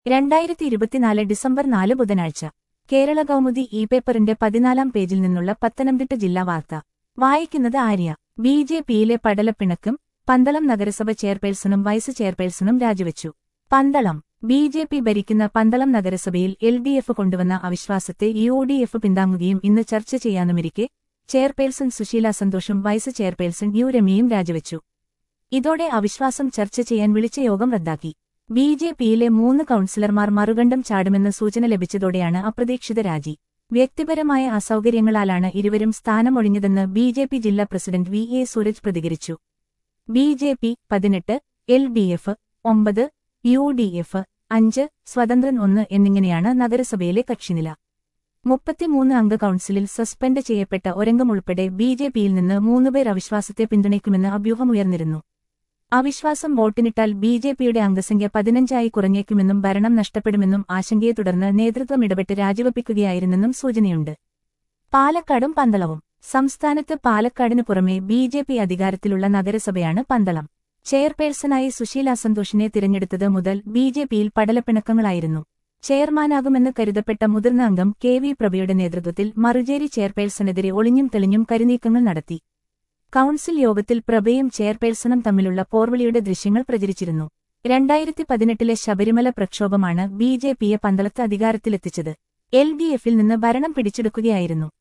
രണ്ടായിരത്തി ഇരുപത്തിനാല് ഡിസംബർ നാല് ബുധനാഴ്ച കേരള കൗമുദി ഇ പേപ്പറിന്റെ പതിനാലാം പേജിൽ നിന്നുള്ള പത്തനംതിട്ട ജില്ലാ വാർത്ത വായിക്കുന്നത് ആര്യ ബി ജെ പിയിലെ പടലപ്പിണക്കും പന്തളം നഗരസഭ ചെയർപേഴ്സണും വൈസ് ചെയർപേഴ്സണും രാജിവെച്ചു പന്തളം ബി ജെ പി ഭരിക്കുന്ന പന്തളം നഗരസഭയിൽ എൽ ഡി എഫ് കൊണ്ടുവന്ന അവിശ്വാസത്തെ യു ഡി എഫ് പിന്താങ്ങുകയും ഇന്ന് ചർച്ച ചെയ്യാനുമിരിക്കെ ചെയർപേഴ്സൺ സുശീല സന്തോഷും വൈസ് ചെയർപേഴ്സൺ യു രമ്യയും രാജിവെച്ചു ഇതോടെ അവിശ്വാസം ചർച്ച ചെയ്യാൻ വിളിച്ച യോഗം റദ്ദാക്കി ബി ജെ പിയിലെ മൂന്ന് കൌൺസിലർമാർ മറുകണ്ഠം ചാടുമെന്ന് സൂചന ലഭിച്ചതോടെയാണ് അപ്രതീക്ഷിത രാജി വ്യക്തിപരമായ അസൗകര്യങ്ങളാലാണ് ഇരുവരും സ്ഥാനമൊഴിഞ്ഞതെന്ന് ബി ജെ പി ജില്ലാ പ്രസിഡന്റ് വി എ സൂരജ് പ്രതികരിച്ചു ബി ജെ പി പതിനെട്ട് എൽ ഡി എഫ് ഒമ്പത് യു ഡി എഫ് അഞ്ച് സ്വതന്ത്രൻ ഒന്ന് എന്നിങ്ങനെയാണ് നഗരസഭയിലെ കക്ഷിനില മുപ്പത്തിമൂന്ന് അംഗ കൌൺസിലിൽ സസ്പെൻഡ് ചെയ്യപ്പെട്ട ഒരംഗം ഉൾപ്പെടെ ബി ജെ പിയിൽ നിന്ന് മൂന്നുപേർ അവിശ്വാസത്തെ പിന്തുണയ്ക്കുമെന്ന് അഭ്യൂഹമുയർന്നിരുന്നു അവിശ്വാസം വോട്ടിനിട്ടാൽ ബി ജെ പിയുടെ അംഗസംഖ്യ പതിനഞ്ചായി കുറഞ്ഞേക്കുമെന്നും ഭരണം നഷ്ടപ്പെടുമെന്നും ആശങ്കയെ തുടർന്ന് നേതൃത്വം ഇടപെട്ട് രാജിവെപ്പിക്കുകയായിരുന്നെന്നും സൂചനയുണ്ട് പാലക്കാടും പന്തളവും സംസ്ഥാനത്ത് പാലക്കാടിനു പുറമെ ബി ജെ പി അധികാരത്തിലുള്ള നഗരസഭയാണ് പന്തളം ചെയർപേഴ്സണായി സുശീല സന്തോഷിനെ തിരഞ്ഞെടുത്തത് മുതൽ ബി ജെ പിയിൽ പടലപ്പിണക്കങ്ങളായിരുന്നു ചെയർമാനാകുമെന്ന് കരുതപ്പെട്ട മുതിർന്ന അംഗം കെ വി പ്രഭയുടെ നേതൃത്വത്തിൽ മറുചേരി ചെയർപേഴ്സണെതിരെ ഒളിഞ്ഞും തെളിഞ്ഞും കരുനീക്കങ്ങൾ നടത്തി കൌൺസിൽ യോഗത്തിൽ പ്രഭയും ചെയർപേഴ്സണും തമ്മിലുള്ള പോർവിളിയുടെ ദൃശ്യങ്ങൾ പ്രചരിച്ചിരുന്നു രണ്ടായിരത്തി പതിനെട്ടിലെ ശബരിമല പ്രക്ഷോഭമാണ് ബി ജെ പിയെ പന്തളത്ത് അധികാരത്തിലെത്തിച്ചത് എൽ ഡി എഫിൽ നിന്ന് ഭരണം പിടിച്ചെടുക്കുകയായിരുന്നു